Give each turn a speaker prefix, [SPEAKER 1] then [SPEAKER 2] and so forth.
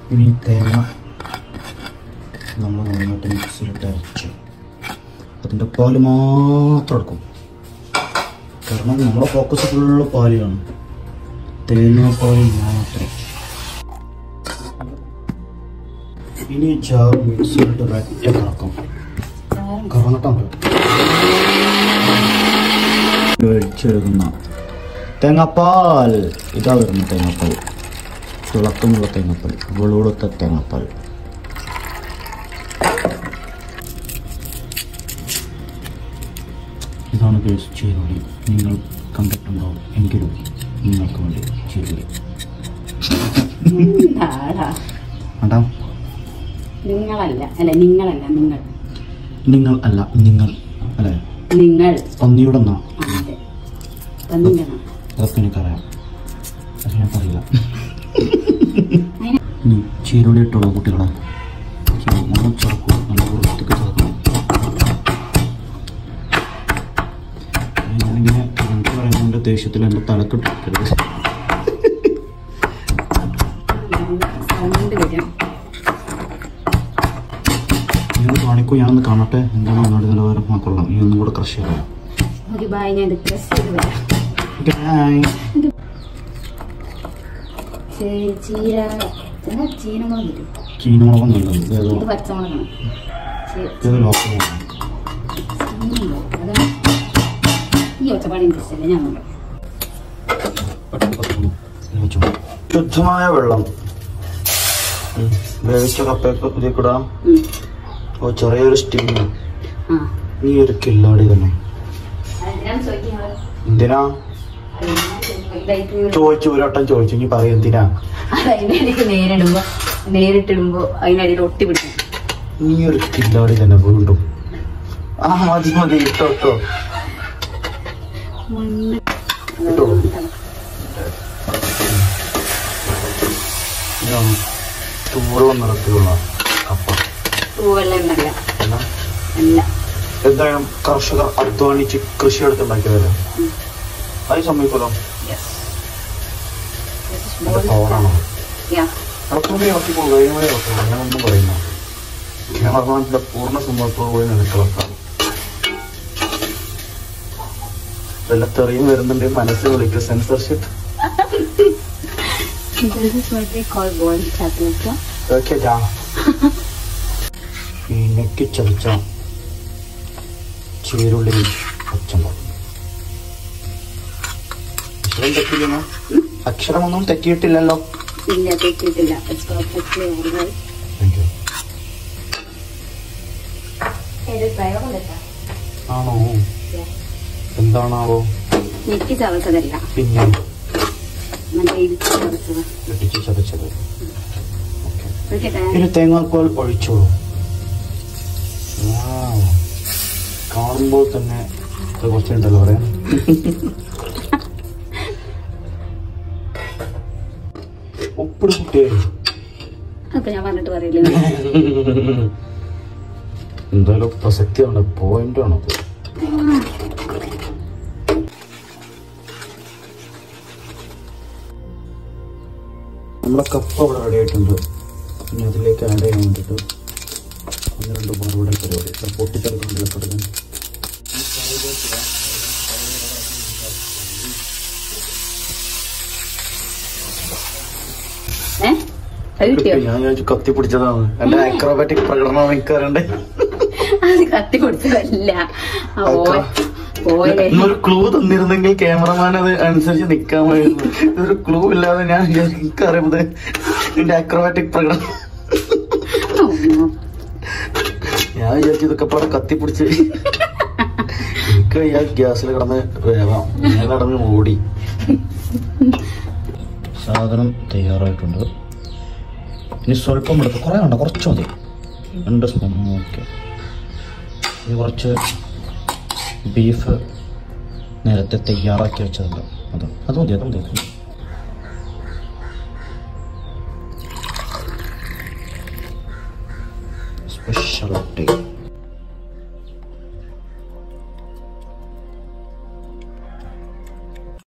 [SPEAKER 1] ഇനി തേങ്ങ നമ്മൾ നന്നായിട്ട് മിക്സിയിലിട്ട് അരച്ച് അതിൻ്റെ പാല് മാത്രം എടുക്കും കാരണം നമ്മുടെ ഫോക്കസ് ഫുള്ള് പാലിലാണ് തേങ്ങാപ്പാൽ മാത്രം ഇനി ചാർ മിക്സിയിലിട്ട് ഒരൊറ്റ കറക്കും കറങ്ങട്ടുണ്ട് ഒഴിച്ചെടുക്കുന്ന തേങ്ങാപ്പാൽ ഇതാ വരുന്ന തേങ്ങാപ്പാൽ തിളക്കമുള്ള തേങ്ങാപ്പാൽ വെളുത്ത തേങ്ങാപ്പാൽ ഇതാണ് കേസ് ചീരുള്ളി നിങ്ങൾ കണ്ടിട്ടുണ്ടാവും എങ്കിലും നിങ്ങൾക്ക് വേണ്ടി ചീരുള്ളി
[SPEAKER 2] ആടാ
[SPEAKER 1] വേണ്ടാ
[SPEAKER 2] നിങ്ങളല്ല അല്ല നിങ്ങളല്ല നിങ്ങൾ
[SPEAKER 1] നിങ്ങൾ അല്ല നിങ്ങൾ അല്ലേ
[SPEAKER 2] നിങ്ങൾ
[SPEAKER 1] പന്നിയുടെ എന്നാ
[SPEAKER 2] ആ, അതെ തന്നിക്കണം
[SPEAKER 1] അതൊക്കെ എനിക്കറിയാം അത് ഞാൻ പറയില്ല ഇനി ചീരുള്ളി ഇട്ടുള്ള കുട്ടികളെ നമ്മൾ ചേർക്കും നല്ല വൃത്തിക്ക് ചേർക്കണം ഞാനിങ്ങനെ എനിക്ക് പറയുന്നതിൻ്റെ ദേഷ്യത്തിൽ എൻ്റെ തലക്കിട്ടിരുത്
[SPEAKER 2] സൗണ്ട് വരും
[SPEAKER 1] നിങ്ങൾ കാണിക്കൂ ഞാനൊന്ന് കാണട്ടെ എന്താണ് ഒന്നുകൂടി നിലവാരം ആ കൊള്ളാം ഈ ഒന്നും കൂടെ ക്രഷ് ചെയ്യാം
[SPEAKER 2] ഒരു ബായ് ഞാൻ ഇത് പ്രസ് ചെയ്ത് വരാം ചീ- ചീര എന്താ ചീനമുളക് വരും
[SPEAKER 1] ചീനമുളകം നല്ലത് ഏതോ
[SPEAKER 2] ഇത് പച്ചമുളകാണ് ചീ-
[SPEAKER 1] ഏതോ ലോക്കലാണ്
[SPEAKER 2] ചീനമുളക് അതാണ് ഈ ഒച്ചപ്പാട് എനിക്ക് ഇഷ്ടമല്ല ഞാൻ നോക്കാം
[SPEAKER 1] ശുദ്ധമായ വെള്ളം ഉം. വേവിച്ച കപ്പയൊക്കെ ഇതിലേക്ക് ഇടാം
[SPEAKER 2] ഉം.
[SPEAKER 1] ഓ ചെറിയൊരു സ്റ്റീം
[SPEAKER 2] ആ
[SPEAKER 1] നീ ഒരു കില്ലാടി തന്നെ
[SPEAKER 2] അതെന്തിനാണ് ചോദിക്കുന്നത്
[SPEAKER 1] എന്തിനാ ചോദിച്ചു ഒരു വട്ടം ചോദിച്ചു ഇനി പറയും എന്തിനാ
[SPEAKER 2] അതിനിടയ്ക്ക് നേരിടുമ്പോ നേരിട്ടിടുമ്പോ അതിനിടയിൽ ഒട്ടി പിടിക്കും
[SPEAKER 1] നീ ഒരു കില്ലാടി തന്നെ വീണ്ടും ആ മതി മതി ഇട്ടോ ഇട്ടോ
[SPEAKER 2] മണ്ണ്
[SPEAKER 1] ഇട്ടോ ഇതാണ് ചൂടും നിറത്തിലുള്ള കപ്പ
[SPEAKER 2] പൂവെല്ലാം ഉണ്ടല്ല
[SPEAKER 1] എന്നാ
[SPEAKER 2] അല്ല
[SPEAKER 1] എന്തായാലും കർഷകർ അധ്വാനിച്ച് കൃഷി എടുത്തുണ്ടാക്കിയതല്ലേ
[SPEAKER 2] ഉം.
[SPEAKER 1] അത് സമ്മതിക്കല്ലോ
[SPEAKER 2] യെസ്
[SPEAKER 1] എന്റെ പവറാണോ
[SPEAKER 2] യാ
[SPEAKER 1] ഇളക്കുമതി ഇളക്കിക്കോളൂ കഴിഞ്ഞ ഇളക്കുള്ളൂ ഞാനൊന്നും പറയുന്നു ക്യാമറമാൻ്റെ പൂർണ്ണ സമ്മതത്തോടു കൂടി നിനക്ക് ഇളക്കാം വല്ല തെറിയും വരുന്നുണ്ട് മനസ്സ് വിളിക്കുക censorship
[SPEAKER 2] This is what they call boiled paprika.
[SPEAKER 1] Okay ജാ ഈ നെക്കി ചതച്ച ചീരുള്ളി പച്ചമുളക് അക്ഷരം തെറ്റില്ലല്ലോ അക്ഷരമൊന്നും തെറ്റിയിട്ടില്ലല്ലോ
[SPEAKER 2] ഇല്ല തെറ്റിയിട്ടില്ല it's perfectly alright
[SPEAKER 1] thank you
[SPEAKER 2] ഇത് പ്രയോഗമില്ല
[SPEAKER 1] ആണോ എന്താണാവോ
[SPEAKER 2] നെറ്റി ചവച്ചതല്ല
[SPEAKER 1] പിന്നെ
[SPEAKER 2] മറ്റേ ഇടിച്ച് ചവച്ചത്
[SPEAKER 1] ഇടിച്ച് ചതച്ചത് ഓക്കെ
[SPEAKER 2] നോക്കട്ടെ
[SPEAKER 1] ഇനി തേങ്ങാക്കോൽ ഒഴിച്ചോളൂ Wow. കാണുമ്പോൾ തന്നെ ഇത് കുറച്ചുണ്ടല്ലോ പറയാൻ ഉപ്പിട് കുട്ടിയെ
[SPEAKER 2] അപ്പൊ ഞാൻ പറഞ്ഞിട്ട് പറയില്ല
[SPEAKER 1] എന്തായാലും പ്രസക്തിയാണ് പോയിന്റ് ആണത് നമ്മുടെ കപ്പ ഇവിടെ റെഡി ആയിട്ടുണ്ട് ഇനി അതിലേക്ക് ആഡ് ചെയ്യാൻ വേണ്ടിയിട്ട് ഒന്ന് രണ്ട് മറുപടി പരിപാടി അത് പൊട്ടിച്ചെടുക്കുന്നില്ല തുടങ്ങി
[SPEAKER 2] ഏ അത് കിട്ടിയോ
[SPEAKER 1] ഞാൻ വിചാരിച്ചു കത്തി പിടിച്ചതാണ് എന്റെ അക്രോബാറ്റിക് പ്രകടനം എനിക്കറിയണ്ടേ
[SPEAKER 2] അത് കത്തി കൊടുത്തതല്ല ആ ഓ- ഓയിലേ
[SPEAKER 1] ഒരു ക്ലൂ തന്നിരുന്നെങ്കിൽ ക്യാമറമാൻ അത് അനുസരിച്ച് നിൽക്കാമായിരുന്നു ഇതൊരു ക്ലൂ ഇല്ലാതെ ഞാൻ വിചാരിച്ചു എനിക്കറിയുന്നത് എന്റെ അക്രോബാറ്റിക് പ്രകടനം ഞാൻ വിചാരിച്ചു ഇതൊക്കെ പാടെ കത്തിപ്പിടിച്ച് എനിക്ക് ഈ ഗ്യാസിൽ കിടന്ന് വേവാം ഞാൻ കിടന്ന് ഓടി സാധനം തയ്യാറായിട്ടുണ്ട് ഇനി സ്വല്പം എടുത്ത് കുറേ വേണ്ട കുറച്ച് മതി രണ്ട് സ്പൂൺ ഓക്കെ ഇനി കുറച്ച് ബീഫ് നേരത്തെ തയ്യാറാക്കി വെച്ചതല്ല അത് അത് മതി അത് മതി